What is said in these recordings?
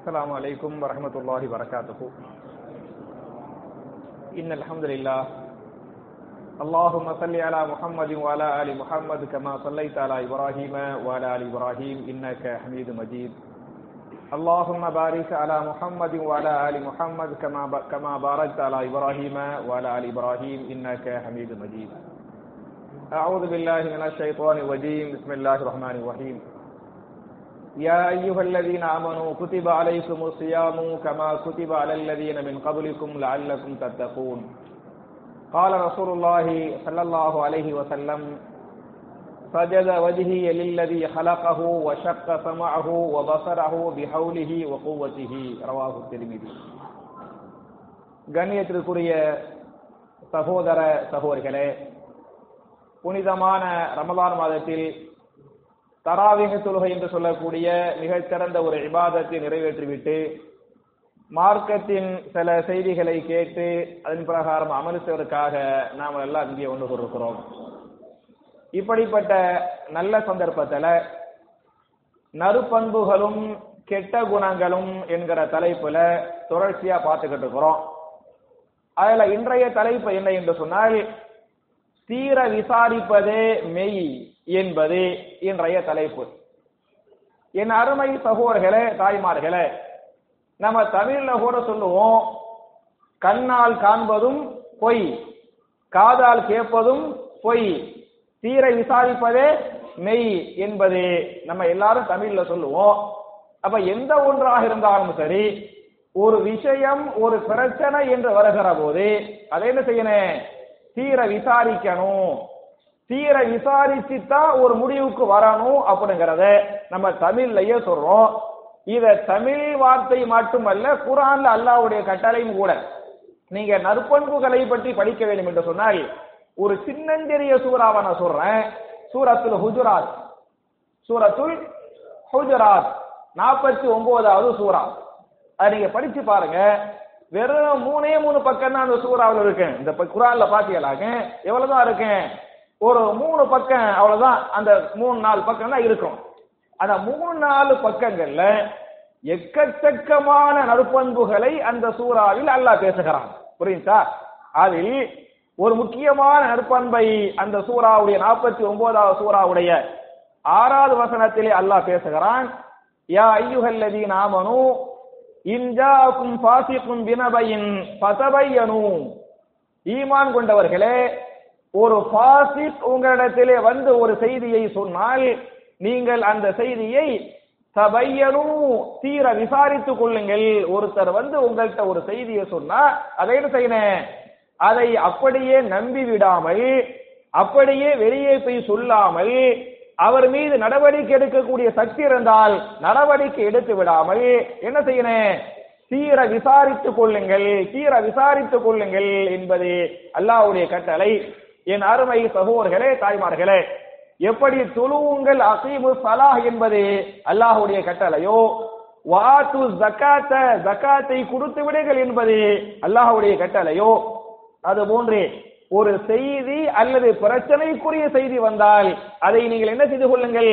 السلام عليكم ورحمة الله وبركاته إن الحمد لله اللهم صل على محمد وعلى آل محمد كما صليت على إبراهيم وعلى آل إبراهيم إنك حميد مجيد اللهم بارك على محمد وعلى آل محمد كما كما باركت على إبراهيم وعلى آل إبراهيم إنك حميد مجيد أعوذ بالله من الشيطان الرجيم بسم الله الرحمن الرحيم يا أيها الذين آمنوا كتب عليكم الصيام كما كتب على الذين من قبلكم لعلكم تتقون قال رسول الله صلى الله عليه وسلم سجد وجهي للذي خلقه وشق سمعه وبصره بحوله وقوته رواه الترمذي கண்ணியத்திற்குரிய சகோதர சகோதரிகளே புனிதமான ரமலான் மாதத்தில் தராவிக தொழுகை என்று சொல்லக்கூடிய மிகச்சிறந்த ஒரு இபாதத்தை நிறைவேற்றிவிட்டு மார்க்கத்தின் சில செய்திகளை கேட்டு அதன் பிரகாரம் அமல் செய்வதற்காக நாம் எல்லாம் இங்கே ஒன்று கொண்டிருக்கிறோம் இப்படிப்பட்ட நல்ல சந்தர்ப்பத்தில் நறுப்பண்புகளும் கெட்ட குணங்களும் என்கிற தலைப்புல தொடர்ச்சியா பார்த்துக்கிட்டு இருக்கிறோம் அதுல இன்றைய தலைப்பு என்ன என்று சொன்னால் தீர விசாரிப்பதே மெய் என்பது இன்றைய தலைப்பு என் அருமை சகோதரர்களே தாய்மார்களே நம்ம தமிழ்ல கூட சொல்லுவோம் கண்ணால் காண்பதும் பொய் காதால் கேட்பதும் பொய் தீர விசாரிப்பதே மெய் என்பது நம்ம எல்லாரும் தமிழ்ல சொல்லுவோம் அப்ப எந்த ஒன்றாக இருந்தாலும் சரி ஒரு விஷயம் ஒரு பிரச்சனை என்று வருகிற போது அதை என்ன செய்யணும் தீர விசாரிக்கணும் தீர விசாரிச்சுதான் ஒரு முடிவுக்கு வரணும் அப்படிங்கறத நம்ம தமிழ்லயே சொல்றோம் இத தமிழ் வார்த்தை மட்டுமல்ல குரான்ல அல்லாவுடைய கட்டளையும் கூட நீங்க நற்பண்புகளை பற்றி படிக்க வேண்டும் என்று சொன்னால் ஒரு சின்னஞ்சிறிய சூறாவை நான் சொல்றேன் சூரத்துல் ஹுஜுராத் சூரத்துல் ஹுஜுராத் நாற்பத்தி ஒன்பதாவது சூறா அதை நீங்க படிச்சு பாருங்க வெறும் மூணே மூணு பக்கம் தான் அந்த சூறாவில் இருக்கு இந்த குரான்ல பாத்தீங்களாக்க எவ்வளவுதான் இருக்கேன் ஒரு மூணு பக்கம் அவ்வளவுதான் அந்த மூணு நாலு பக்கம் தான் இருக்கும் அந்த மூணு நாலு பக்கங்கள்ல எக்கச்சக்கமான நற்பண்புகளை அந்த சூறாவில் அல்லாஹ் பேசுகிறான் புரியுதா அதில் ஒரு முக்கியமான நற்பண்பை அந்த சூறாவுடைய நாற்பத்தி ஒன்பதாவது சூறாவுடைய ஆறாவது வசனத்திலே அல்லாஹ் பேசுகிறான் யா ஐயுகல்லதி நாமனு இன்ஜாக்கும் பாசிக்கும் பினபையின் பசபையனு ஈமான் கொண்டவர்களே ஒரு பாசிக் உங்களிடத்திலே வந்து ஒரு செய்தியை சொன்னால் நீங்கள் அந்த செய்தியை தபையனும் தீர விசாரித்துக் கொள்ளுங்கள் ஒருத்தர் வந்து உங்கள்கிட்ட ஒரு செய்தியை சொன்னா அதை என்ன செய்யணும் அதை அப்படியே நம்பி விடாமல் அப்படியே வெளியே போய் சொல்லாமல் அவர் மீது நடவடிக்கை எடுக்கக்கூடிய சக்தி இருந்தால் நடவடிக்கை எடுத்து விடாமல் என்ன செய்யணும் தீர விசாரித்துக் கொள்ளுங்கள் தீர விசாரித்துக் கொள்ளுங்கள் என்பது அல்லாவுடைய கட்டளை என் அருமை சகோதரர்களே தாய்மார்களே எப்படி தொழுவுங்கள் அசீமு சலாஹ் என்பது அல்லாஹுடைய கட்டளையோ வாத்து ஜக்காத்த ஜக்காத்தை கொடுத்து விடுங்கள் என்பது அல்லாஹுடைய கட்டளையோ அது போன்று ஒரு செய்தி அல்லது பிரச்சனைக்குரிய செய்தி வந்தால் அதை நீங்கள் என்ன செய்து கொள்ளுங்கள்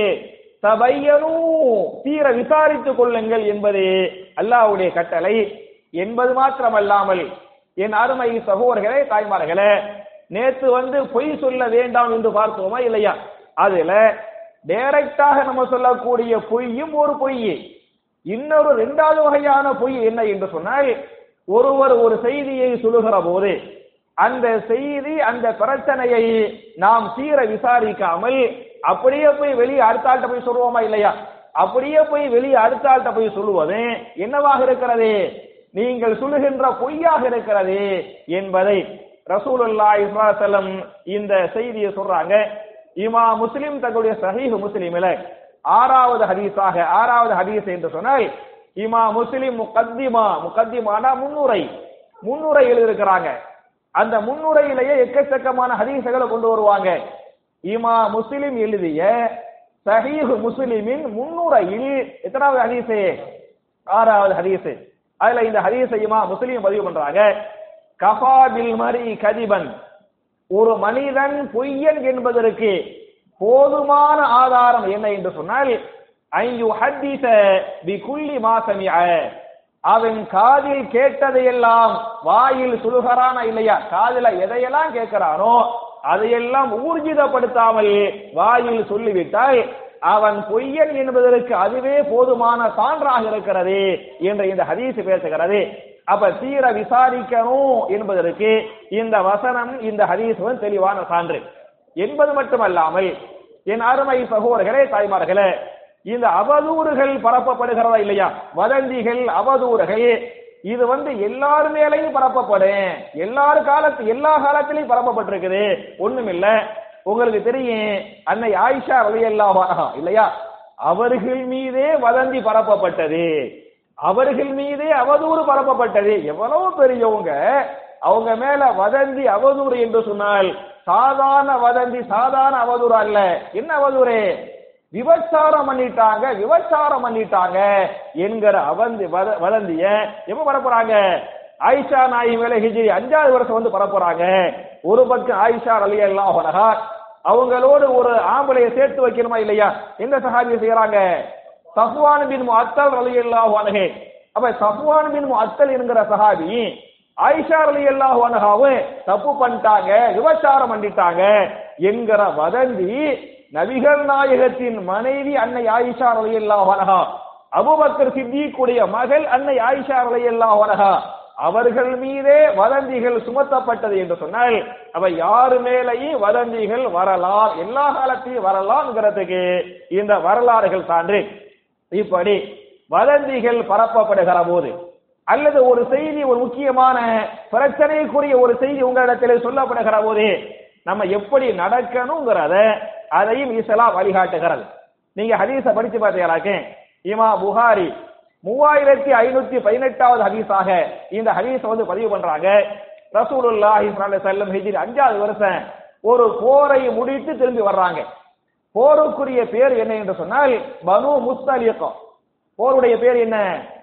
தபையனும் தீர விசாரித்துக் கொள்ளுங்கள் என்பது அல்லாஹுடைய கட்டளை என்பது மாத்திரமல்லாமல் என் அருமை சகோதரர்களே தாய்மார்களே நேற்று வந்து பொய் சொல்ல வேண்டாம் என்று பார்த்தோமா இல்லையா அதுல டைரக்டாக நம்ம சொல்லக்கூடிய பொய்யும் ஒரு பொய் இன்னொரு இரண்டாவது வகையான பொய் என்ன என்று சொன்னால் ஒருவர் ஒரு செய்தியை சொல்லுகிற போது அந்த செய்தி அந்த பிரச்சனையை நாம் சீர விசாரிக்காமல் அப்படியே போய் வெளியே அடுத்த ஆள்கிட்ட போய் சொல்லுவோமா இல்லையா அப்படியே போய் வெளியே அடுத்த ஆள்கிட்ட போய் சொல்லுவது என்னவாக இருக்கிறது நீங்கள் சொல்லுகின்ற பொய்யாக இருக்கிறது என்பதை ரசூலுல்லா இஸ்லாசலம் இந்த செய்தியை சொல்றாங்க இமா முஸ்லிம் தங்களுடைய சஹீஹ் முஸ்லிமில ஆறாவது ஹதீஸாக ஆறாவது ஹதீஸ் என்று சொன்னால் இமா முஸ்லிம் முகத்திமா முகத்திமானா முன்னுரை முன்னுரை எழுதியிருக்கிறாங்க அந்த முன்னுரையிலேயே எக்கச்சக்கமான ஹதீசுகளை கொண்டு வருவாங்க இமா முஸ்லிம் எழுதிய சஹீஹ் முஸ்லிமின் முன்னுரையில் எத்தனாவது ஹதீஸ் ஆறாவது ஹதீஸ் அதுல இந்த ஹதீஸை இமா முஸ்லிம் பதிவு பண்றாங்க கஃபாபில் மரி கதிபன் ஒரு மனிதன் பொய்யன் என்பதற்கு போதுமான ஆதாரம் என்ன என்று சொன்னால் ஐயு ஹத்தீச பி குல்லி மாசமிய அவன் காதில் கேட்டதையெல்லாம் வாயில் சுழுகிறானா இல்லையா காதுல எதையெல்லாம் கேட்கிறானோ அதையெல்லாம் ஊர்ஜிதப்படுத்தாமல் வாயில் சொல்லிவிட்டால் அவன் பொய்யன் என்பதற்கு அதுவே போதுமான சான்றாக இருக்கிறது என்று இந்த ஹதீஸ் பேசுகிறது அப்ப தீர விசாரிக்கணும் என்பதற்கு இந்த வசனம் இந்த ஹதீஸ் வந்து தெளிவான சான்று என்பது மட்டுமல்லாமல் என் அருமை சகோதரர்களே தாய்மார்களே இந்த அவதூறுகள் பரப்பப்படுகிறதா இல்லையா வதந்திகள் அவதூறுகள் இது வந்து எல்லார் மேலையும் பரப்பப்படும் எல்லார் காலத்து எல்லா காலத்திலையும் பரப்பப்பட்டிருக்குது ஒண்ணுமில்ல உங்களுக்கு தெரியும் அன்னை ஆயிஷா ரலியல்லாஹு இல்லையா அவர்கள் மீதே வதந்தி பரப்பப்பட்டது அவர்கள் மீதே அவதூறு பரப்பப்பட்டது எவ்வளவு பெரியவங்க அவங்க மேல வதந்தி அவதூறு என்று சொன்னால் சாதாரண வதந்தி சாதாரண அவதூறு அல்ல என்ன அவதூறு விபச்சாரம் பண்ணிட்டாங்க விபச்சாரம் பண்ணிட்டாங்க என்கிற அவந்தி வத- வதந்திய எப்ப பரப்புறாங்க ஆயிஷா நாயி மேல ஹிஜ்ரி அஞ்சாவது வருஷம் வந்து பரப்புறாங்க ஒரு பக்கம் ஆயிஷா அலி அல்லாஹ் அவங்களோடு ஒரு ஆம்பளைய சேர்த்து வைக்கணுமா இல்லையா எந்த சஹாபியை செய்யறாங்க சஃப்வான் பின் முஅத்தல் ரலியல்லாஹு அன்ஹு அப்ப சஃப்வான் பின் முஅத்தல் என்கிற சஹாபி ஆயிஷா ரலியல்லாஹு அன்ஹாவும் தப்பு பண்ணிட்டாங்க விபச்சாரம் பண்ணிட்டாங்க என்கிற வதந்தி நபிகள் நாயகத்தின் மனைவி அன்னை ஆயிஷா ரலியல்லாஹு அன்ஹா அபூபக்கர் சித்திக்குடைய மகள் அன்னை ஆயிஷா ரலியல்லாஹு அன்ஹா அவர்கள் மீதே வதந்திகள் சுமத்தப்பட்டது என்று சொன்னால் அவ யாரு மேலேயும் வதந்திகள் வரலாம் எல்லா காலத்தையும் வரலாம்ங்கிறதுக்கு இந்த வரலாறுகள் சான்று இப்படி வதந்திகள் பரப்பப்படுகிற போது அல்லது ஒரு செய்தி ஒரு முக்கியமான பிரச்சனைக்குரிய ஒரு செய்தி உங்களிடத்தில் சொல்லப்படுகிற போது நம்ம எப்படி நடக்கணுங்கிறத அதையும் இஸ்லாம் வழிகாட்டுகிறது நீங்க ஹதீஸ படிச்சு பார்த்தீங்களாக்கே இமா புகாரி மூவாயிரத்தி ஐநூத்தி பதினெட்டாவது ஹதீஸாக இந்த ஹதீஸ வந்து பதிவு பண்றாங்க ரசூலுல்லாஹி ஸல்லல்லாஹு அலைஹி வஸல்லம் ஹிஜ்ரி அஞ்சாவது வருஷம் ஒரு போரை முடித்து திரும்பி வர்றாங்க போருக்குரிய பேர் என்ன என்று சொன்னால் பனு முஸ்தலிகம் போருடைய பேர் என்ன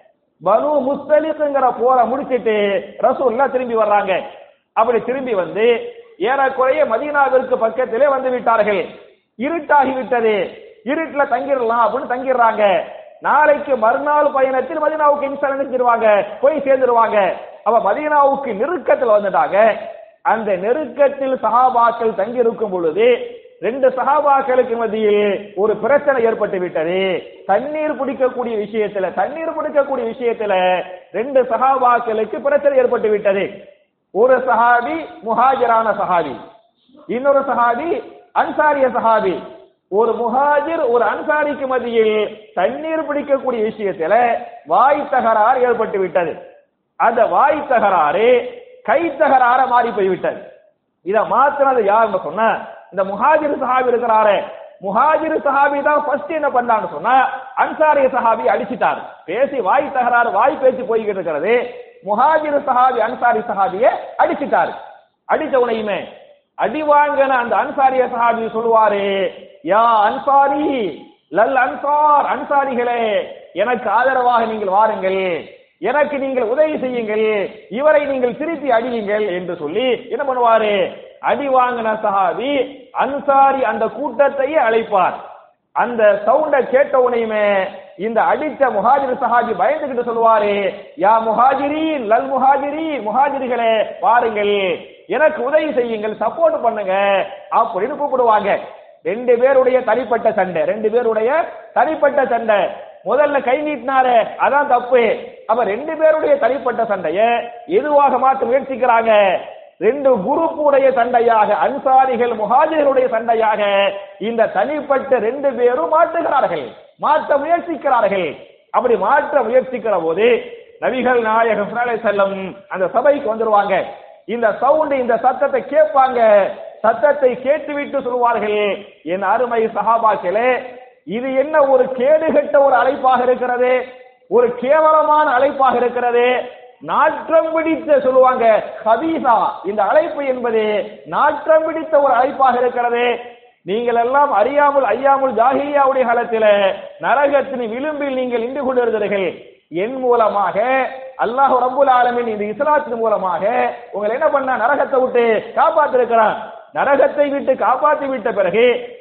பனு முஸ்தலிக்குங்கிற போரை முடிச்சிட்டு ரசூல்லா திரும்பி வர்றாங்க அப்படி திரும்பி வந்து ஏறக்குறைய மதீனாவிற்கு பக்கத்திலே வந்து விட்டார்கள் இருட்டாகி விட்டது இருட்டுல தங்கிடலாம் அப்படின்னு தங்கிடுறாங்க நாளைக்கு மறுநாள் பயணத்தில் மதீனாவுக்கு இன்சால் நினைச்சிருவாங்க போய் சேர்ந்துருவாங்க அப்ப மதீனாவுக்கு நெருக்கத்தில் வந்துட்டாங்க அந்த நெருக்கத்தில் சஹாபாக்கள் தங்கி இருக்கும் பொழுது ரெண்டு சஹாபாக்களுக்கு மத்தியில் ஒரு பிரச்சனை ஏற்பட்டு விட்டது தண்ணீர் பிடிக்கக்கூடிய விஷயத்துல தண்ணீர் பிடிக்கக்கூடிய விஷயத்துல ரெண்டு சஹாபாக்களுக்கு பிரச்சனை ஏற்பட்டு விட்டது ஒரு சஹாபி முஹாஜரான சஹாபி இன்னொரு சஹாபி அன்சாரிய சஹாபி ஒரு முஹாஜிர் ஒரு அன்சாரிக்கு மத்தியில் தண்ணீர் பிடிக்கக்கூடிய விஷயத்துல வாய் தகராறு ஏற்பட்டு விட்டது அந்த வாய் தகராறு கை தகராற மாறி போய்விட்டது இத மாத்தினது யாருன்னு சொன்னா இந்த முஹாஜிர் சஹாபி இருக்கிறாரு முஹாஜிர் சஹாபி தான் ஃபர்ஸ்ட் என்ன பண்ணான்னு சொன்னா அன்சாரிய சஹாபி அடிச்சிட்டாரு பேசி வாய் தகராறு வாய் பேச்சு போய்கிட்டு இருக்கிறது முஹாஜிர் சஹாபி அன்சாரி சஹாபிய அடிச்சிட்டாரு அடிச்ச உனையுமே அடி வாங்கின அந்த அன்சாரிய சஹாபி சொல்லுவாரு யா அன்சாரி லல் அன்சார் அன்சாரிகளே எனக்கு ஆதரவாக நீங்கள் வாருங்கள் எனக்கு நீங்கள் உதவி செய்யுங்கள் இவரை நீங்கள் திருப்பி அடியுங்கள் என்று சொல்லி என்ன பண்ணுவாரு அடி வாங்கின சஹாபி அன்சாரி அந்த கூட்டத்தையே அழைப்பார் அந்த சவுண்ட கேட்ட உடனேயுமே இந்த அடித்த முஹாஜிர் சஹாபி பயந்துகிட்டு சொல்லுவாரு யா முஹாஜிரீன் லல் முஹாஜிரீன் முஹாஜிரிகளே பாருங்கள் எனக்கு உதவி செய்யுங்கள் சப்போர்ட் பண்ணுங்க அப்படின்னு கூப்பிடுவாங்க ரெண்டு பேருடைய தனிப்பட்ட சண்டை ரெண்டு பேருடைய தனிப்பட்ட சண்டை முதல்ல கை நீட்டினாரு அதான் தப்பு அப்ப ரெண்டு பேருடைய தனிப்பட்ட சண்டைய எதுவாக மாற்ற முயற்சிக்கிறாங்க ரெண்டு குரூப் உடைய சண்டையாக அன்சாரிகள் முஹாஜிர்களுடைய சண்டையாக இந்த தனிப்பட்ட ரெண்டு பேரும் மாற்றுகிறார்கள் மாற்ற முயற்சிக்கிறார்கள் அப்படி மாற்ற முயற்சிக்கிற போது நபிகள் நாயகம் செல்லம் அந்த சபைக்கு வந்துருவாங்க இந்த சவுண்ட் இந்த சத்தத்தை கேட்பாங்க சத்தத்தை கேட்டுவிட்டு சொல்லுவார்கள் என் அருமை சஹாபாக்களே இது என்ன ஒரு கேடுகட்ட ஒரு அழைப்பாக இருக்கிறது ஒரு கேவலமான அழைப்பாக இருக்கிறது நாற்றம் பிடித்த சொல்லுவாங்க ஹபீசா இந்த அழைப்பு என்பது நாற்றம் பிடித்த ஒரு அழைப்பாக இருக்கிறது நீங்கள் எல்லாம் அறியாமல் ஐயாமல் ஜாகிலியாவுடைய காலத்தில் நரகத்தின் விளிம்பில் நீங்கள் நின்று கொண்டிருந்தீர்கள் என் மூலமாக அல்லாஹ் ரப்புல் ஆலமின் இந்த இஸ்லாத்தின் மூலமாக உங்களை என்ன பண்ண நரகத்தை விட்டு காப்பாத்திருக்கிறான் நரகத்தை விட்டு காப்பாற்றி விட்ட பிறகு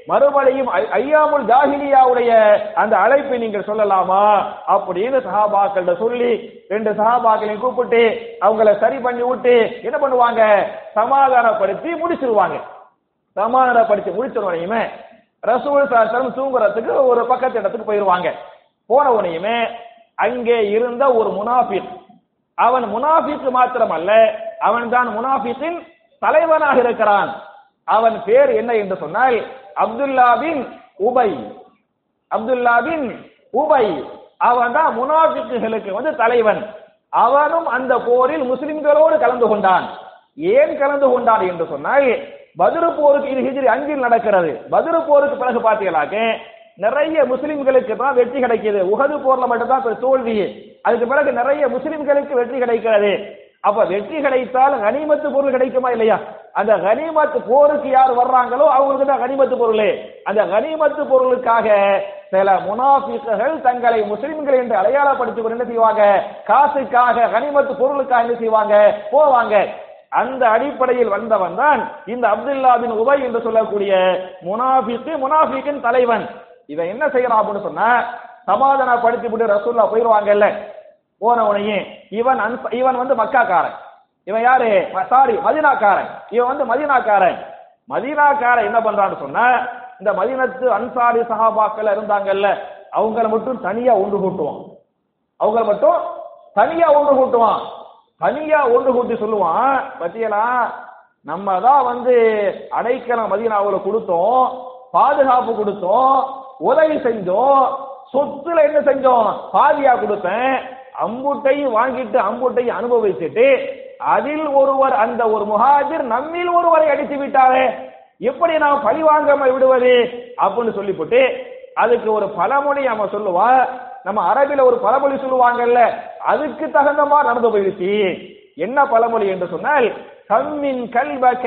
மறுபடியும் ஐ- ஐயாமுல் ஜாஹிலியாவுடைய அந்த அழைப்பை நீங்கள் சொல்லலாமா அப்படின்னு சஹாபாக்கள்ட்ட சொல்லி ரெண்டு சஹாபாக்களையும் கூப்பிட்டு அவங்கள சரி பண்ணி விட்டு என்ன பண்ணுவாங்க சமாதானப்படுத்தி முடிச்சிருவாங்க சமாதானப்படுத்தி முடிச்ச உடனேயுமே ரசூல் சாஸ்திரம் தூங்குறதுக்கு ஒரு பக்கத்து இடத்துக்கு போயிருவாங்க போன உடனேயுமே அங்கே இருந்த ஒரு முனாஃபிக் அவன் முனாஃபிக் மாத்திரமல்ல அவன் தான் முனாஃபிக்கின் தலைவனாக இருக்கிறான் அவன் பேர் என்ன என்று சொன்னால் அப்துல்லா பின் உபை அப்துல்லா பின் உபை அவன் தான் முனாஃபிக்குகளுக்கு வந்து தலைவன் அவனும் அந்த போரில் முஸ்லிம்களோடு கலந்து கொண்டான் ஏன் கலந்து கொண்டான் என்று சொன்னால் பத்ரு போருக்கு இது ஹிஜ்ரி அஞ்சில் நடக்கிறது பத்ரு போருக்கு பிறகு பார்த்தீங்களாக்க நிறைய முஸ்லிம்களுக்கு தான் வெற்றி கிடைக்குது உகது போர்ல மட்டும் தான் இப்ப தோல்வி அதுக்கு பிறகு நிறைய முஸ்லிம்களுக்கு வெற்றி கிடைக்கிறது அப்ப வெற்றி கிடைத்தால் கனிமத்து பொருள் கிடைக்குமா இல்லையா அந்த கனிமத்து போருக்கு யார் வர்றாங்களோ அவங்களுக்கு தான் கனிமத்து பொருள் அந்த கனிமத்து பொருளுக்காக சில முனாஃபிக்குகள் தங்களை முஸ்லிம்கள் என்று அடையாளப்படுத்திக் கொண்டு என்ன செய்வாங்க காசுக்காக கனிமத்து பொருளுக்காக என்ன செய்வாங்க போவாங்க அந்த அடிப்படையில் வந்தவன் தான் இந்த அப்துல்லா பின் உபை என்று சொல்லக்கூடிய முனாஃபிக்கு முனாஃபிக்கின் தலைவன் இவன் என்ன செய்யறான் அப்படின்னு சொன்னா சமாதானப்படுத்தி விட்டு ரசூல்லா போயிருவாங்கல்ல போன உடனே இவன் அன்ச- இவன் வந்து மக்காக்காரன் இவன் யாரு சாரி மதினாக்காரன் இவன் வந்து மதினாக்காரன் மதீனாக்காரன் என்ன பண்றான்னு சொன்னா இந்த மதீனத்து அன்சாரி சஹாபாக்கள் இருந்தாங்கல்ல அவங்கள மட்டும் தனியா ஒன்று கூட்டுவான் அவங்கள மட்டும் தனியா ஒன்று கூட்டுவான் தனியா ஒன்று கூட்டி சொல்லுவான் பத்தியலா நம்ம தான் வந்து அடைக்கலம் மதீனாவுல கொடுத்தோம் பாதுகாப்பு கொடுத்தோம் உதவி செஞ்சோம் சொத்துல என்ன செஞ்சோம் பாதியா கொடுத்தேன் அம்புட்டையும் வாங்கிட்டு அம்புட்டையும் அனுபவிச்சுட்டு அதில் ஒருவர் அந்த ஒரு முஹாஜிர் நம்மில் ஒருவரை அடித்து விட்டாரே எப்படி நாம் பழி வாங்காம விடுவது அப்படின்னு சொல்லிவிட்டு அதுக்கு ஒரு பழமொழி அவன் சொல்லுவான் நம்ம அரபில ஒரு பழமொழி சொல்லுவாங்கல்ல அதுக்கு தகுந்த மாதிரி நடந்து போயிடுச்சு என்ன பழமொழி என்று சொன்னால் கம்மின் கல்பக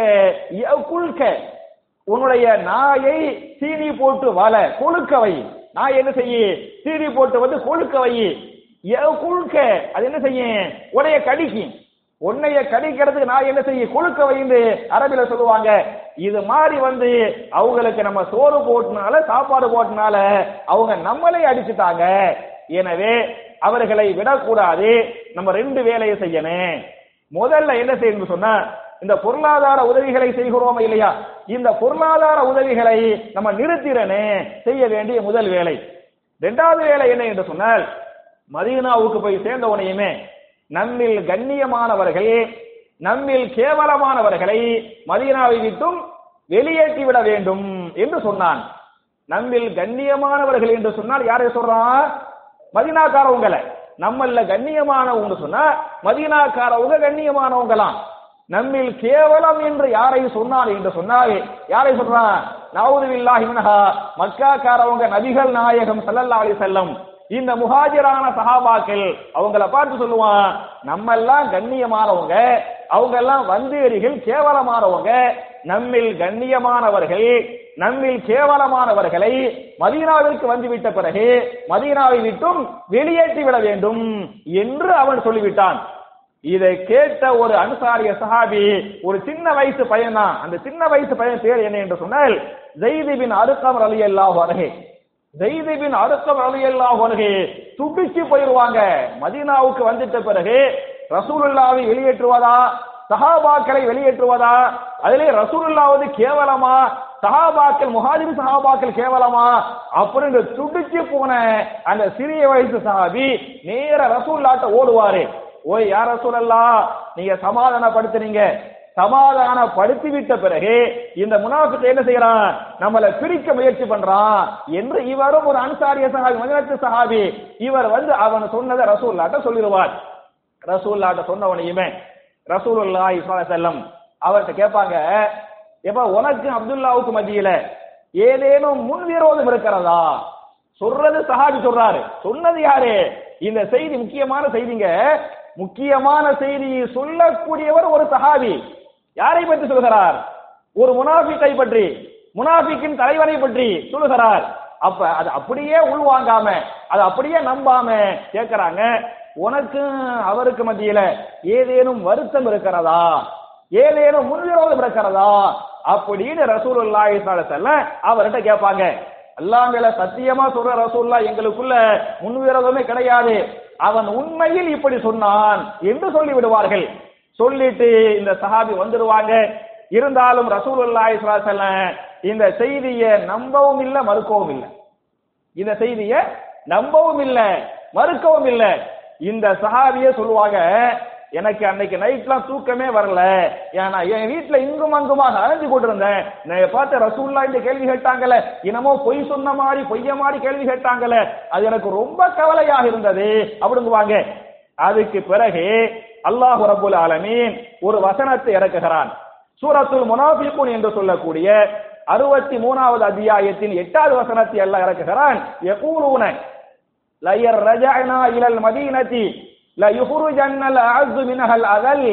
குல்க உன்னுடைய நாயை சீனி போட்டு வல கொழுக்க வை நாய் என்ன செய்ய சீனி போட்டு வந்து கொழுக்க வை குழுக்க அது என்ன செய்யும் உடைய கடிக்கும் உன்னைய கடிக்கிறதுக்கு நான் என்ன செய்ய கொழுக்க வைந்து அரபில சொல்லுவாங்க இது மாதிரி வந்து அவங்களுக்கு நம்ம சோறு போட்டனால சாப்பாடு போட்டனால அவங்க நம்மளே அடிச்சுட்டாங்க எனவே அவர்களை விடக்கூடாது நம்ம ரெண்டு வேலையை செய்யணும் முதல்ல என்ன செய்யணும் சொன்னா இந்த பொருளாதார உதவிகளை செய்கிறோம் இல்லையா இந்த பொருளாதார உதவிகளை நம்ம நிறுத்திடனே செய்ய வேண்டிய முதல் வேலை இரண்டாவது வேலை என்ன என்று சொன்னால் மதீனாவுக்கு போய் சேர்ந்த உடனேயுமே நம்மில் கண்ணியமானவர்கள் நம்மில் கேவலமானவர்களை மதீனாவை விட்டும் வெளியேற்றி விட வேண்டும் என்று சொன்னான் நம்மில் கண்ணியமானவர்கள் என்று சொன்னால் யாரை சொல்றான் மதீனாக்காரவங்களை நம்மள கண்ணியமானவங்க சொன்னா மதீனாக்காரவங்க கண்ணியமானவங்களாம் நம்மில் கேவலம் என்று யாரை சொன்னார் என்று சொன்னால் யாரை சொல்றான் நவுதுவில்லாஹி மினஹா மக்காக்காரவங்க நபிகள் நாயகம் ஸல்லல்லாஹு அலைஹி வஸல்லம் இந்த முஹாஜிரான சஹாபாக்கள் அவங்கள பார்த்து சொல்லுவான் நம்ம எல்லாம் கண்ணியமானவங்க அவங்க எல்லாம் வந்தேரிகள் கேவலமானவங்க நம்மில் கண்ணியமானவர்கள் நம்மில் கேவலமானவர்களை மதீனாவிற்கு வந்துவிட்ட பிறகு மதீனாவை விட்டும் வெளியேற்றி விட வேண்டும் என்று அவன் சொல்லிவிட்டான் இதை கேட்ட ஒரு அன்சாரிய சஹாபி ஒரு சின்ன வயசு பையன் தான் அந்த சின்ன வயசு பையன் பேர் என்ன என்று சொன்னால் ஜெய்தி பின் அருக்கம் அலி அல்லாஹ் வருகை ஜெய்தி பின் அருக்கம் அலி அல்லாஹ் வருகை துடிச்சு போயிருவாங்க மதீனாவுக்கு வந்துட்ட பிறகு ரசூலுல்லாவை வெளியேற்றுவதா சஹாபாக்களை வெளியேற்றுவதா அதிலே ரசூலுல்லாவது கேவலமா சஹாபாக்கள் முஹாஜிர் சஹாபாக்கள் கேவலமா அப்படின்னு துடிச்சு போன அந்த சிறிய வயசு சஹாபி நேர ரசூல்லாட்ட ஓடுவாரு ஓய் யார் ரசூலல்லா நீங்க சமாதானப்படுத்துறீங்க சமாதானப்படுத்தி விட்ட பிறகு இந்த முனாஃபிக் என்ன செய்யறான் நம்மள பிரிக்க முயற்சி பண்றான் என்று இவரும் ஒரு அன்சாரிய சஹாபி மதினத்து சஹாபி இவர் வந்து அவன் சொன்னதை ரசூல்லாட்ட சொல்லிடுவார் ரசூல்லாட்ட சொன்ன உடனேயுமே ரசூலுல்லாஹி ஸல்லல்லாஹு அலைஹி வஸல்லம் அவர்கிட்ட கேட்பாங்க எப்ப உனக்கு அப்துல்லாவுக்கு மத்தியில ஏதேனும் முன்விரோதம் இருக்கிறதா சொல்றது சஹாபி சொல்றாரு சொன்னது யாரு இந்த செய்தி முக்கியமான செய்திங்க முக்கியமான செய்தியை சொல்லக்கூடியவர் ஒரு சஹாபி யாரை பற்றி சொல்கிறார் ஒரு முனாஃபிக்கை பற்றி முனாஃபிக்கின் தலைவனை பற்றி சொல்லுகிறார் அப்ப அது அப்படியே உள்வாங்காம அது அப்படியே நம்பாம கேட்கறாங்க உனக்கும் அவருக்கு மத்தியில ஏதேனும் வருத்தம் இருக்கிறதா ஏதேனும் முன்விரோதம் இருக்கிறதா அப்படின்னு ரசூலுல்லாஹி ஸல்லல்லாஹு அலைஹி வஸல்லம் அவர்கிட்ட கேட்பாங்க அல்லாஹ் மேல சத்தியமா சொல்ற ரசூல்லா எங்களுக்குள்ள முன்விரோதமே கிடையாது அவன் உண்மையில் இப்படி சொன்னான் என்று சொல்லி விடுவார்கள் சொல்லிட்டு இந்த சஹாபி வந்துருவாங்க இருந்தாலும் ரசூலுல்லாஹி ஸல்லல்லாஹு அலைஹி வஸல்லம் இந்த செய்தியை நம்பவும் இல்லை மறுக்கவும் இல்லை இந்த செய்தியை நம்பவும் இல்லை மறுக்கவும் இல்லை இந்த சஹாபியே சொல்லுவாங்க எனக்கு அன்னைக்கு நைட்லாம் தூக்கமே வரல ஏன்னா என் வீட்டுல இங்கும் அங்குமாக அலைஞ்சு கொண்டிருந்தேன் நான் பார்த்து ரசூல்லா இந்த கேள்வி கேட்டாங்கல்ல இனமோ பொய் சொன்ன மாதிரி பொய்ய மாதிரி கேள்வி கேட்டாங்கல்ல அது எனக்கு ரொம்ப கவலையாக இருந்தது அப்படிங்குவாங்க அதுக்கு பிறகு அல்லாஹ் ரபுல் ஆலமீன் ஒரு வசனத்தை இறக்குகிறான் சூரத்துல் முனாஃபிகுன் என்று சொல்லக்கூடிய அறுபத்தி மூணாவது அத்தியாயத்தின் எட்டாவது வசனத்தை எல்லாம் இறக்குகிறான் யகூலூன லயர் ரஜஅனா இலல் மதீனதி لا يخرجن الأعز منها الأذل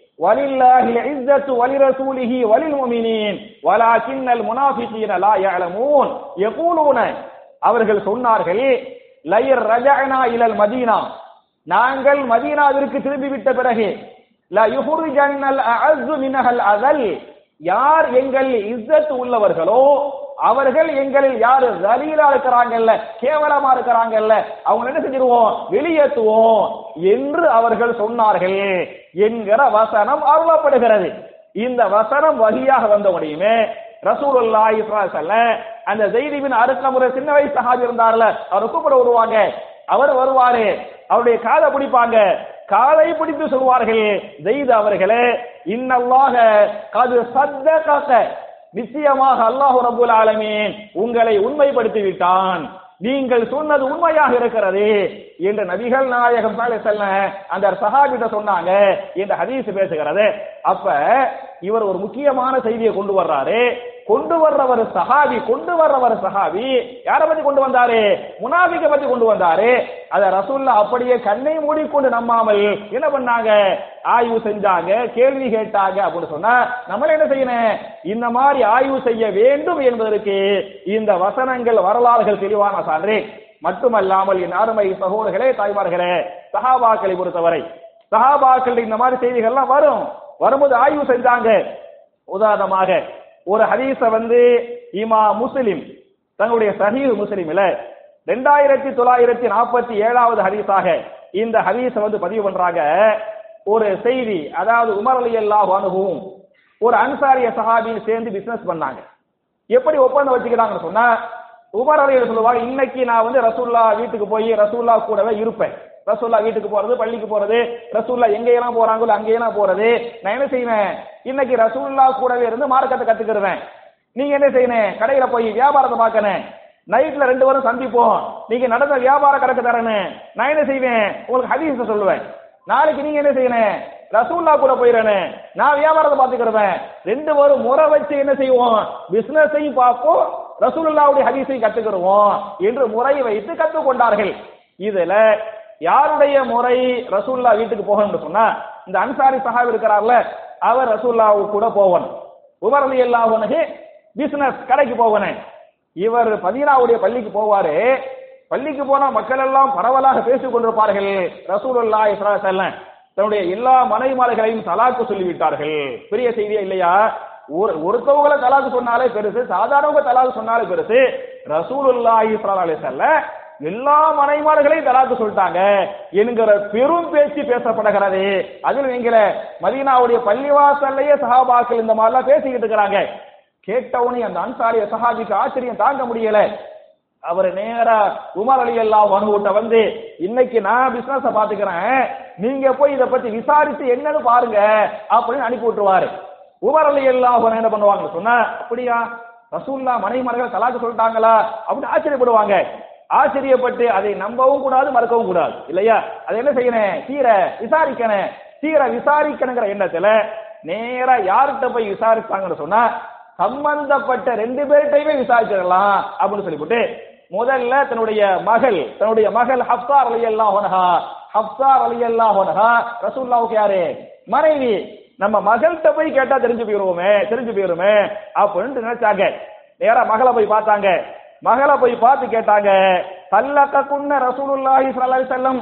ولله العزة ولرسوله وللمؤمنين ولكن المنافقين لا يعلمون يقولون அவர்கள் சொன்னார்கள் லயர் ரஜஅனா இலல் மதீனா நாங்கள் மதீனாவிற்கு திரும்பி விட்ட பிறகு ல யுஹ்ரிஜன்னல் அஅஸ்ஸு மினஹல் அதல் யார் எங்கள் இஸ்ஸத் உள்ளவர்களோ அவர்கள் எங்களில் யாரு ரலீலா இருக்கிறாங்கல்ல கேவலமா இருக்கிறாங்கல்ல அவங்க என்ன செஞ்சிருவோம் வெளியேற்றுவோம் என்று அவர்கள் சொன்னார்கள் என்கிற வசனம் அருளப்படுகிறது இந்த வசனம் வழியாக வந்த உடையுமே ரசூலுல்லாஹி ஸல்லல்லாஹு அந்த ஜெய்திபின் அருக்கமுறை சின்ன வயசு சஹாபி இருந்தார்ல அவர் கூப்பிட வருவாங்க அவர் வருவாரு அவருடைய காதை பிடிப்பாங்க காலை பிடித்து சொல்வார்கள் ஜெயித் அவர்களே இன்னல்லாக கது சத்தக நிச்சயமாக அல்லாஹு ரபுல் ஆலமீன் உங்களை உண்மைப்படுத்தி விட்டான் நீங்கள் சொன்னது உண்மையாக இருக்கிறது என்று நபிகள் நாயகம் செல்ல அந்த சஹாபிட்ட சொன்னாங்க என்று ஹதீஸ் பேசுகிறது அப்ப இவர் ஒரு முக்கியமான செய்தியை கொண்டு வர்றாரு கொண்டு வர்றவர் சஹாபி கொண்டு வர்றவர் சஹாபி யார பத்தி கொண்டு வந்தாரு முனாபிக்க பத்தி கொண்டு வந்தாரு அத ரசூல்லா அப்படியே கண்ணை மூடிக்கொண்டு நம்பாமல் என்ன பண்ணாங்க ஆய்வு செஞ்சாங்க கேள்வி கேட்டாங்க அப்படின்னு சொன்னா நம்மள என்ன செய்யணும் இந்த மாதிரி ஆய்வு செய்ய வேண்டும் என்பதற்கு இந்த வசனங்கள் வரலாறுகள் தெளிவான சான்று மட்டுமல்லாமல் என் அருமை சகோதரர்களே தாய்மார்களே சஹாபாக்களை பொறுத்தவரை சஹாபாக்கள் இந்த மாதிரி செய்திகள்லாம் வரும் வரும்போது ஆய்வு செஞ்சாங்க உதாரணமாக ஒரு ஹதீஸ வந்து இமா முஸ்லிம் தங்களுடைய சஹீஹ் முஸ்லிம்ல ரெண்டாயிரத்தி தொள்ளாயிரத்தி நாற்பத்தி ஏழாவது ஹதீஸாக இந்த ஹதீஸ வந்து பதிவு பண்றாங்க ஒரு செய்தி அதாவது உமர் அலி அல்லாஹ் அனுபவம் ஒரு அன்சாரிய சஹாபியும் சேர்ந்து பிசினஸ் பண்ணாங்க எப்படி ஒப்பந்தம் வச்சுக்கிறாங்கன்னு சொன்னா உமர் அலி சொல்லுவாங்க இன்னைக்கு நான் வந்து ரசூல்லா வீட்டுக்கு போய் ரசூல்லா கூடவே இருப்பேன் ரசூல்லா வீட்டுக்கு போறது பள்ளிக்கு போறது ரசூல்லா எங்கெல்லாம் போறாங்களோ அங்கெல்லாம் போறது நான் என்ன செய்வேன் இன்னைக்கு ரசூல்லா கூடவே இருந்து மார்க்கத்தை கத்துக்கிடுவேன் நீங்க என்ன செய்யணும் கடையில போய் வியாபாரத்தை பார்க்கணும் நைட்ல ரெண்டு பேரும் சந்திப்போம் நீங்க நடந்த வியாபார கணக்கு தரணும் நான் என்ன செய்வேன் உங்களுக்கு ஹதீஸ் சொல்லுவேன் நாளைக்கு நீங்க என்ன செய்யணும் ரசூல்லா கூட போயிடணும் நான் வியாபாரத்தை பார்த்துக்கிடுவேன் ரெண்டு பேரும் முறை வச்சு என்ன செய்வோம் பிசினஸையும் பார்ப்போம் ரசூலுல்லாவுடைய ஹதீஸையும் கத்துக்கிடுவோம் என்று முறை வைத்து கற்றுக்கொண்டார்கள் இதுல யாருடைய முறை ரசூல்லா வீட்டுக்கு போகணும்னு சொன்னா இந்த அன்சாரி சஹாபி இருக்கிறார்ல அவர் ரசூல்லாவு கூட போவன் உமர் அலி அல்லாஹனுக்கு பிசினஸ் கடைக்கு போவனே இவர் மதீனாவுடைய பள்ளிக்கு போவாரு பள்ளிக்கு போனா மக்கள் எல்லாம் பரவலாக பேசிக் கொண்டிருப்பார்கள் ரசூலுல்லா செல்லம் தன்னுடைய எல்லா மனைமாலைகளையும் தலாக்கு சொல்லிவிட்டார்கள் பெரிய செய்தியா இல்லையா ஒரு ஒருத்தவங்கள தலாக்கு சொன்னாலே பெருசு சாதாரணவங்க தலாக்கு சொன்னாலே பெருசு ரசூலுல்லாஹி ஸல்லல்லாஹு அலைஹி வஸல்லம் எல்லா மனைமார்களையும் தலாக்கு சொல்லிட்டாங்க என்கிற பெரும் பேச்சு பேசப்படுகிறது அதில் நீங்கள மதீனாவுடைய பள்ளிவாசல்லையே சஹாபாக்கள் இந்த மாதிரிலாம் பேசிக்கிட்டு இருக்கிறாங்க கேட்டவனே அந்த அன்சாரிய சஹாபிக்கு ஆச்சரியம் தாங்க முடியல அவர் நேரா உமர் அலி அல்லா வனுகிட்ட வந்து இன்னைக்கு நான் பிசினஸ் பாத்துக்கிறேன் நீங்க போய் இத பத்தி விசாரிச்சு என்னன்னு பாருங்க அப்படின்னு அனுப்பி விட்டுருவாரு உமர் அலி அல்லா என்ன பண்ணுவாங்க சொன்னா அப்படியா ரசூல்லா மனைமர்கள் தலாக்கு சொல்லிட்டாங்களா அப்படின்னு ஆச்சரியப்படுவாங்க ஆச்சரியப்பட்டு அதை நம்பவும் கூடாது மறக்கவும் கூடாது இல்லையா அதை என்ன செய்யணும் தீர விசாரிக்கணும் தீர விசாரிக்கணுங்கிற எண்ணத்துல நேரா யார்கிட்ட போய் விசாரிப்பாங்கன்னு சொன்னா சம்பந்தப்பட்ட ரெண்டு பேர்கிட்டயுமே விசாரிச்சிடலாம் அப்படின்னு சொல்லிவிட்டு முதல்ல தன்னுடைய மகள் தன்னுடைய மகள் ஹப்சார் அலி அல்லாஹ் ஹப்சார் அலி அல்லாஹ் ரசூல்லாவுக்கு யாரு மனைவி நம்ம மகள்கிட்ட போய் கேட்டா தெரிஞ்சு போயிருவோமே தெரிஞ்சு போயிருமே அப்படின்னு நினைச்சாங்க நேரா மகளை போய் பார்த்தாங்க மகளை போய் பார்த்து கேட்டாங்க தல்லக்க குன்ன ரசூலுல்லாஹி ஸல்லல்லாஹு அலைஹி வஸல்லம்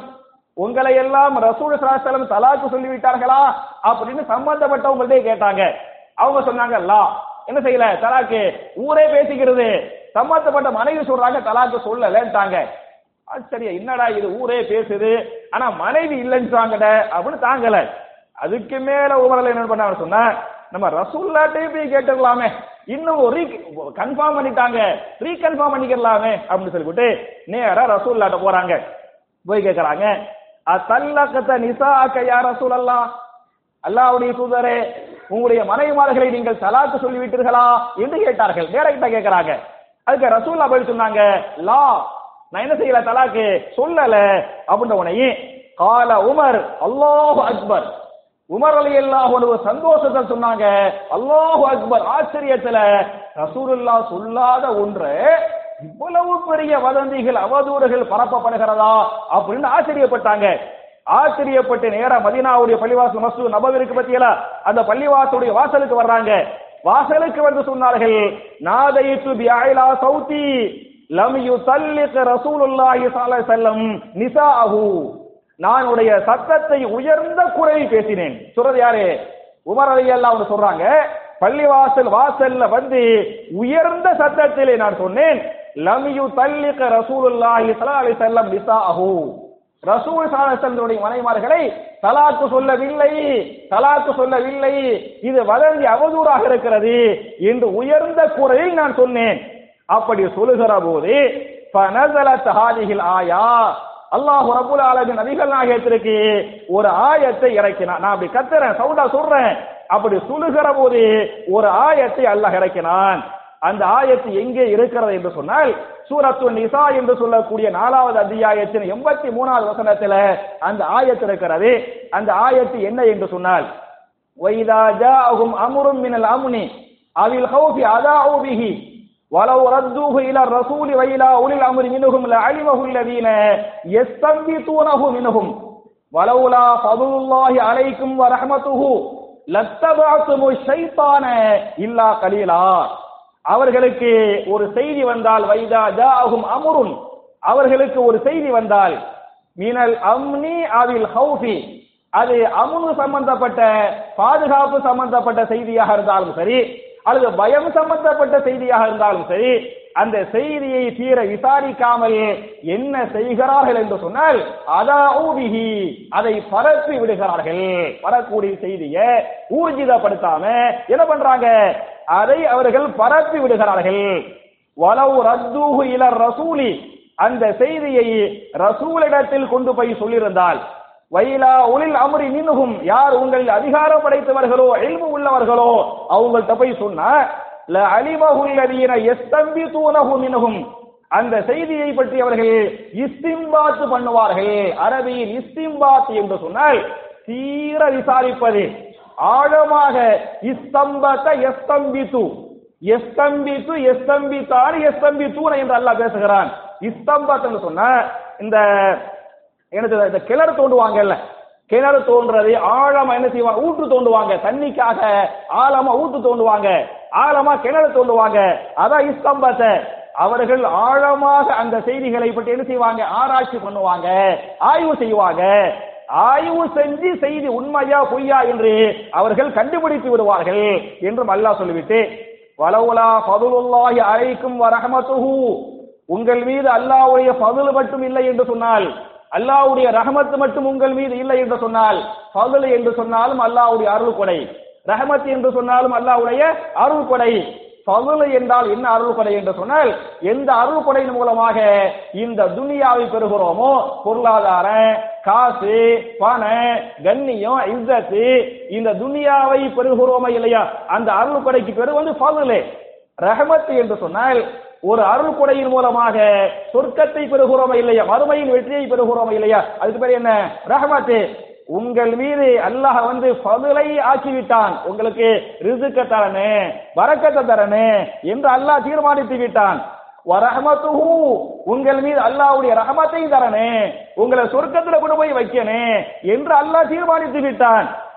உங்களை எல்லாம் ரசூல் சலாசலம் தலாக்கு சொல்லிவிட்டார்களா அப்படின்னு சம்பந்தப்பட்டவங்கள்ட்டே கேட்டாங்க அவங்க சொன்னாங்க லா என்ன செய்யல தலாக்கு ஊரே பேசிக்கிறது சம்பந்தப்பட்ட மனைவி சொல்றாங்க தலாக்கு சொல்லலன்ட்டாங்க ஆச்சரியம் என்னடா இது ஊரே பேசுது ஆனா மனைவி இல்லைன்றாங்கட அப்படின்னு தாங்கல அதுக்கு மேல உமரில் என்ன பண்ணாங்க சொன்னா நம்ம ரசூல்லாட்டே போய் கேட்டுக்கலாமே இன்னும் ரீ கன்ஃபார்ம் பண்ணிட்டாங்க ரீ கன்ஃபார்ம் பண்ணிக்கலாமே அப்படின்னு சொல்லிவிட்டு நேரா ரசூல்லாட்ட போறாங்க போய் கேட்கறாங்க அத்தல்லக்கத்த நிசாக்க யா ரசூல் அல்லா அல்லாவுடைய தூதரே உங்களுடைய மனைவிமார்களை நீங்கள் தலாக்கு சொல்லிவிட்டீர்களா என்று கேட்டார்கள் நேரகிட்ட கேட்கறாங்க அதுக்கு ரசூல்லா போய் சொன்னாங்க லா நான் என்ன செய்யல தலாக்கு சொல்லல அப்படின்ற உடனே கால உமர் அல்லாஹு அக்பர் உமர் அலி அல்லாஹ் ஒரு சந்தோஷத்தை சொன்னாங்க அல்லாஹு அக்பர் ஆச்சரியத்துல ரசூலுல்லா சொல்லாத ஒன்று இவ்வளவு பெரிய வதந்திகள் அவதூறுகள் பரப்பப்படுகிறதா அப்படின்னு ஆச்சரியப்பட்டாங்க ஆச்சரியப்பட்டு நேரா மதீனாவுடைய பள்ளிவாசல் மசூத் நபவிற்கு பத்தியல அந்த பள்ளிவாசலுடைய வாசலுக்கு வர்றாங்க வாசலுக்கு வந்து சொன்னார்கள் நாதைத்து பியாயிலா சௌதி லம் யுசல்லிக் ரசூலுல்லாஹி ஸல்லல்லாஹு அலைஹி வஸல்லம் நிசாஅஹு நான் உடைய சத்தத்தை உயர்ந்த குரலில் பேசினேன் சொல்றது யாரு உமர் அலி அல்லாஹ் சொல்றாங்க பள்ளிவாசல் வாசல்ல வந்து உயர்ந்த சத்தத்திலே நான் சொன்னேன் லம் யுசல்லிக் ரசூலுல்லாஹி ஸல்லல்லாஹு அலைஹி வஸல்லம் நிசாஅஹு ரசூல் சாலசந்தருடைய மனைமார்களை தலாக்கு சொல்லவில்லை தலாக்கு சொல்லவில்லை இது வதந்தி அவதூறாக இருக்கிறது என்று உயர்ந்த குரலில் நான் சொன்னேன் அப்படி சொல்லுகிற போது ஃபனஸலத் ஹாதிஹில் ஆயா அல்லாஹ் ரபுல் ஆலமின் நபிகள் நாயகத்திற்கு ஒரு ஆயத்தை இறக்கினான் நான் அப்படி கத்துறேன் சவுண்டா சொல்றேன் அப்படி சொல்லுகிற போது ஒரு ஆயத்தை அல்லாஹ் இறக்கினான் அந்த ஆயத்து எங்கே இருக்கிறது என்று சொன்னால் சூரத்து நிசா என்று சொல்லக்கூடிய நாலாவது அத்தியாயத்தின் எண்பத்தி மூணாவது வசனத்துல அந்த ஆயத்து இருக்கிறது அந்த ஆயத்து என்ன என்று சொன்னால் வைதா ஜாஅஹும் அம்ரும் மினல் அம்னி அவில் ஹௌஃபி அதாஉ பிஹி ولو ردوه الى الرسول والى اولي الامر منهم لعلمه الذين يستنبطونه منهم ولولا فضل الله عليكم ورحمته لاتبعتم الشيطان الا قليلا அவர்களுக்கு ஒரு செய்தி வந்தால் வைதா ஜாஅஹும் அம்ருன் அவர்களுக்கு ஒரு செய்தி வந்தால் மீனல் அம்னி அவில் ஹௌஃபி அது அமுனு சம்பந்தப்பட்ட பாதுகாப்பு சம்பந்தப்பட்ட செய்தியாக இருந்தாலும் சரி அல்லது பயம் சம்பந்தப்பட்ட செய்தியாக இருந்தாலும் சரி அந்த செய்தியை தீர விசாரிக்காமல் என்ன செய்கிறார்கள் என்று சொன்னால் அதாஊபிஹி அதை பரப்பி விடுகிறார்கள் வரக்கூடிய செய்தியை ஊர்ஜிதப்படுத்தாம என்ன பண்றாங்க அதை அவர்கள் பரப்பி விடுகிறார்கள் வலவு ரத்தூஹு இலர் ரசூலி அந்த செய்தியை ரசூலிடத்தில் கொண்டு போய் சொல்லியிருந்தால் வைலா உளில் அமரி மின்னுகும் யார் உங்களில் அதிகாரம் படைத்தவர்களோ எல்மு உள்ளவர்களோ அவங்கள்ட்ட போய் சொன்னா ல அலிமகுல்லதீன எஸ்தம்பி தூனகு மின்னுகும் அந்த செய்தியை பற்றி அவர்கள் இஸ்திம்பாத்து பண்ணுவார்கள் அரபியில் இஸ்திம்பாத் என்று சொன்னால் தீர விசாரிப்பது ஆழமாக இஸ்தம்பத்த எஸ்தம்பித்து எஸ்தம்பித்து எஸ்தம்பித்தான் எஸ்தம்பித்தூன என்று அல்லாஹ் பேசுகிறான் இஸ்தம்பத் என்று சொன்ன இந்த எனக்கு இந்த கிணறு தோண்டுவாங்கல்ல கிணறு தோன்றது ஆழமா என்ன செய்வாங்க ஊற்று தோண்டுவாங்க தண்ணிக்காக ஆழமா ஊற்று தோண்டுவாங்க ஆழமா கிணறு தோண்டுவாங்க அதான் இஸ்தம்பத்தை அவர்கள் ஆழமாக அந்த செய்திகளை பற்றி என்ன செய்வாங்க ஆராய்ச்சி பண்ணுவாங்க ஆய்வு செய்வாங்க ஆய்வு செஞ்சு செய்தி உண்மையா பொய்யா என்று அவர்கள் கண்டுபிடித்து விடுவார்கள் என்றும் அல்லாஹ் சொல்லிவிட்டு வலவுலா பதுலுல்லாஹி அலைக்கும் வரஹமத்துஹு உங்கள் மீது அல்லாஹ்வுடைய பதுல் மட்டும் இல்லை என்று சொன்னால் அல்லாஹ்வுடைய ரஹமத்து மட்டும் உங்கள் மீது இல்லை என்று சொன்னால் பதுல் என்று சொன்னாலும் அல்லாஹ்வுடைய அருள் கொடை ரஹமத் என்று சொன்னாலும் அல்லாஹ்வுடைய அருள் கொடை பதுல் என்றால் என்ன அருள் கொடை என்று சொன்னால் எந்த அருள் கொடையின் மூலமாக இந்த துனியாவை பெறுகிறோமோ பொருளாதாரம் காசு பண கண்ணியம் இஸ்ஸத்து இந்த துனியாவை பெறுகிறோமா இல்லையா அந்த அருள் கொடைக்கு பேரு வந்து பதுலே ரஹமத் என்று சொன்னால் ஒரு அருள் கொடையின் மூலமாக சொர்க்கத்தை பெறுகிறோமா இல்லையா மறுமையின் வெற்றியை பெறுகிறோமா இல்லையா அதுக்கு பேர் என்ன ரஹமத்து உங்கள் மீது அல்லாஹ் வந்து பதுலை ஆக்கிவிட்டான் உங்களுக்கு ரிசுக்க தரனே வரக்கத்தை தரனே என்று அல்லாஹ் தீர்மானித்து விட்டான் வரஹமத்துஹு உங்கள் மீது அல்லாஹ்வுடைய ரஹமத்தை தரனே உங்களை சொர்க்கத்துல கொண்டு போய் வைக்கனே என்று அல்லாஹ் தீர்மானித்து விட்டான்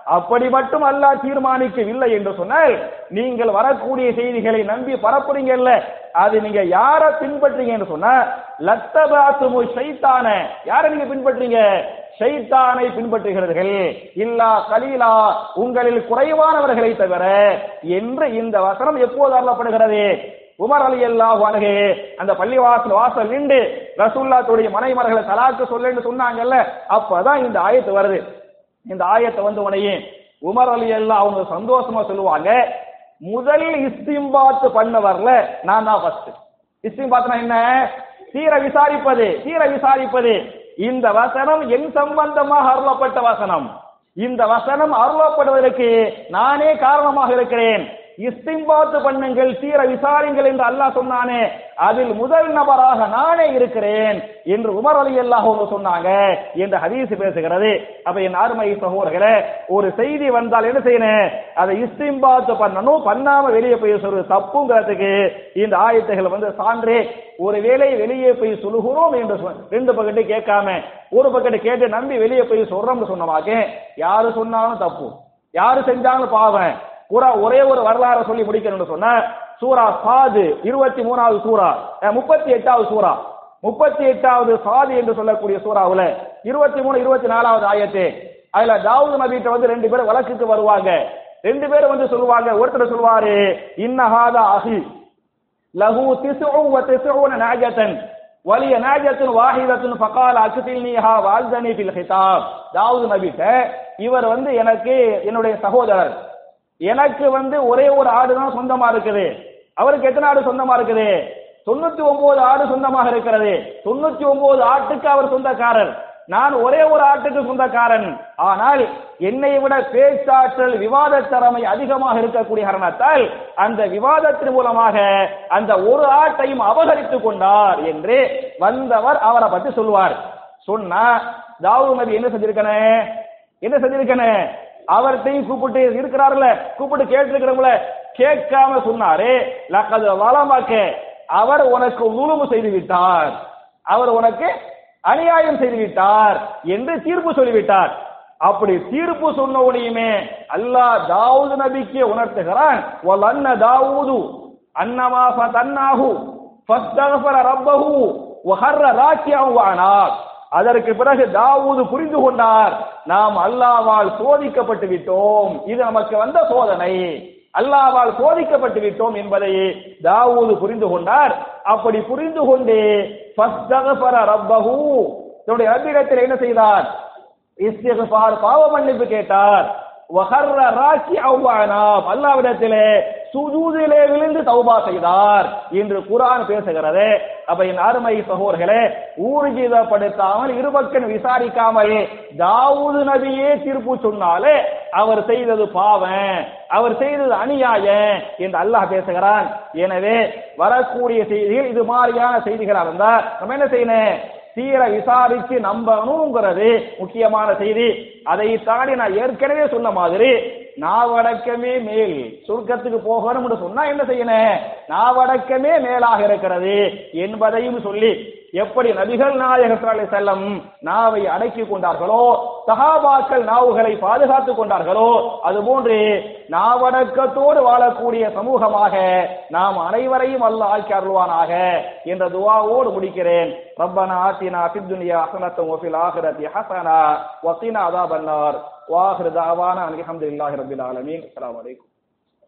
அப்படி மட்டும் அல்லாஹ் தீர்மானிக்கவில்லை என்று சொன்னால் நீங்கள் வரக்கூடிய செய்திகளை நம்பி பரப்புறீங்கல்ல அது நீங்க யார பின்பற்றீங்க என்று சொன்னா லத்தபாத்துமு ஷைத்தான யாரை நீங்க பின்பற்றீங்க ஷைத்தானை பின்பற்றுகிறீர்கள் இல்லா கலீலா உங்களில் குறைவானவர்களை தவிர என்று இந்த வசனம் எப்போது அருளப்படுகிறது உமர் அலி அல்லாஹ் அணுகே அந்த பள்ளிவாசல் வாசல் நின்று ரசூல்லாத்துடைய மனைமர்களை தலாக்கு சொல்லுன்னு சொன்னாங்கல்ல அப்பதான் இந்த ஆயத்து வருது இந்த ஆயத்தை வந்து உனையே உமர் அலி அல்லா அவங்க சந்தோஷமா சொல்லுவாங்க முதல் இஸ்திம்பாத்து பண்ண வரல நான் தான் ஃபர்ஸ்ட் இஸ்திம்பாத்னா என்ன தீர விசாரிப்பது தீர விசாரிப்பது இந்த வசனம் என் சம்பந்தமாக அருளப்பட்ட வசனம் இந்த வசனம் அருளப்படுவதற்கு நானே காரணமாக இருக்கிறேன் இஸ்திம்பாத்து பண்ணுங்கள் தீர விசாரிங்கள் என்று அல்லாஹ் சொன்னானே அதில் முதல் நபராக நானே இருக்கிறேன் என்று உமர் அலி அல்லாஹ் அவங்க சொன்னாங்க என்று ஹதீஸ் பேசுகிறது அப்ப என் அருமை சகோதரர்களே ஒரு செய்தி வந்தால் என்ன செய்யணும் அதை இஸ்திம்பாத்து பண்ணணும் பண்ணாம வெளியே போய் சொல்றது தப்புங்கிறதுக்கு இந்த ஆயத்துகள் வந்து சான்றே ஒருவேளை வெளியே போய் சொல்லுகிறோம் என்று சொ- ரெண்டு பக்கத்து கேட்காம ஒரு பக்கத்து கேட்டு நம்பி வெளியே போய் சொல்றோம்னு சொன்னவாக்க யாரு சொன்னாலும் தப்பு யாரு செஞ்சாலும் பாவம் பூரா ஒரே ஒரு வரலாறை சொல்லி முடிக்கணும்னு சொன்ன சூரா சாது இருபத்தி மூணாவது சூரா அஹ், முப்பத்தி எட்டாவது சூரா முப்பத்தி எட்டாவது சாது என்று சொல்லக்கூடிய சூறாவுல இருபத்தி மூணு இருபத்தி நாலாவது ஆயத்து அதுல தாவூது நபிட்ட வந்து ரெண்டு பேரும் வழக்குக்கு வருவாங்க ரெண்டு பேரும் வந்து சொல்லுவாங்க ஒருத்தர் சொல்லுவாரு இன்னஹாதா அஹி லஹு திஸ்உ வ திஸ்உன நாஜத்தன் வலிய நாஜத்துன் வாஹிதத்துன் ஃபகால அக்தில்னிஹா வால்தனி ஃபில் ஹிதாப் தாவூது நபிட்ட இவர் வந்து எனக்கு என்னுடைய சகோதரர் எனக்கு வந்து ஒரே ஒரு ஆடு தான் சொந்தமா இருக்குது அவருக்கு எத்தனை ஆடு சொந்தமா இருக்குது தொண்ணூத்தி ஒன்பது ஆடு சொந்தமாக இருக்கிறது தொண்ணூத்தி ஒன்பது ஆட்டுக்கு அவர் சொந்தக்காரர் நான் ஒரே ஒரு ஆட்டுக்கு சொந்தக்காரன் ஆனால் என்னை விட பேச்சாற்றல் விவாத திறமை அதிகமாக இருக்கக்கூடிய காரணத்தால் அந்த விவாதத்தின் மூலமாக அந்த ஒரு ஆட்டையும் அபகரித்துக் கொண்டார் என்று வந்தவர் அவரை பற்றி சொல்லுவார் சொன்னா தாவூது நபி என்ன செஞ்சிருக்கனே என்ன செஞ்சிருக்கனே அவர்கிட்டையும் கூப்பிட்டு இருக்கிறாருல கூப்பிட்டு கேட்டிருக்கிறவங்கள கேட்காம சொன்னாரு லக்கது வளமாக்க அவர் உனக்கு நுழுமு செய்து விட்டார் அவர் உனக்கு அநியாயம் செய்து விட்டார் என்று தீர்ப்பு சொல்லிவிட்டார் அப்படி தீர்ப்பு சொன்ன உடனேயுமே அல்லாஹ் தாவூது நபிக்கு உணர்த்துகிறான் வல் அன்ன தாவூது அன்னமா ஃபதன்னாஹு ஃபஸ்தகஃபர ரப்பஹு வஹர்ர ராக்கியஹு வஅனாப் அதற்கு பிறகு தாவூது புரிந்து கொண்டார் நாம் அல்லாவால் சோதிக்கப்பட்டு விட்டோம் இது நமக்கு வந்த சோதனை அல்லாவால் சோதிக்கப்பட்டு விட்டோம் என்பதை தாவூது புரிந்து கொண்டார் அப்படி புரிந்து கொண்டு ஃபஸ்தகஃபர ரப்பஹு தன்னுடைய ரப்பிடத்தில் என்ன செய்தார் இஸ்திக்ஃபார் பாவ மன்னிப்பு கேட்டார் வஹர்ர ராக்கி அவ்வானாம் அல்லாவிடத்திலே சுஜூதிலே விழுந்து தௌபா செய்தார் என்று குர்ஆன் பேசுகிறது அப்ப என் அருமை சகோதரர்களே ஊர்ஜிதப்படுத்தாமல் இருபக்கம் விசாரிக்காமல் தாவூது நபியே தீர்ப்பு சொன்னாலே அவர் செய்தது பாவம் அவர் செய்தது அநியாயம் என்று அல்லாஹ் பேசுகிறான் எனவே வரக்கூடிய செய்திகள் இது மாதிரியான செய்திகளா இருந்தா நம்ம என்ன செய்யணும் தீர விசாரிச்சு நம்பணுங்கிறது முக்கியமான செய்தி அதை தாண்டி நான் ஏற்கனவே சொன்ன மாதிரி நாவடக்கமே மேல் சுருக்கத்துக்கு போகணும்னு சொன்னா என்ன செய்யணும் நாவடக்கமே மேலாக இருக்கிறது என்பதையும் சொல்லி எப்படி நபிகள் நாயகர் செல்லம் நாவை அடக்கி கொண்டார்களோ சஹாபாக்கள் நாவுகளை பாதுகாத்துக் கொண்டார்களோ அதுபோன்று நாவடக்கத்தோடு வாழக்கூடிய சமூகமாக நாம் அனைவரையும் அல்ல ஆக்கி அருள்வானாக என்ற துவாவோடு முடிக்கிறேன் ரப்பனா ஆத்தினா ஃபித் துன்யா ஹஸனத்தன் வஃபில் ஆখিরাতি ஹஸனா வகினா அஸாபன்னார் வாஹிரு தஅவானா அல்ஹம்துலில்லாஹி ரப்பில் ஆலமீன் அஸ்ஸலாமு அலைக்கும்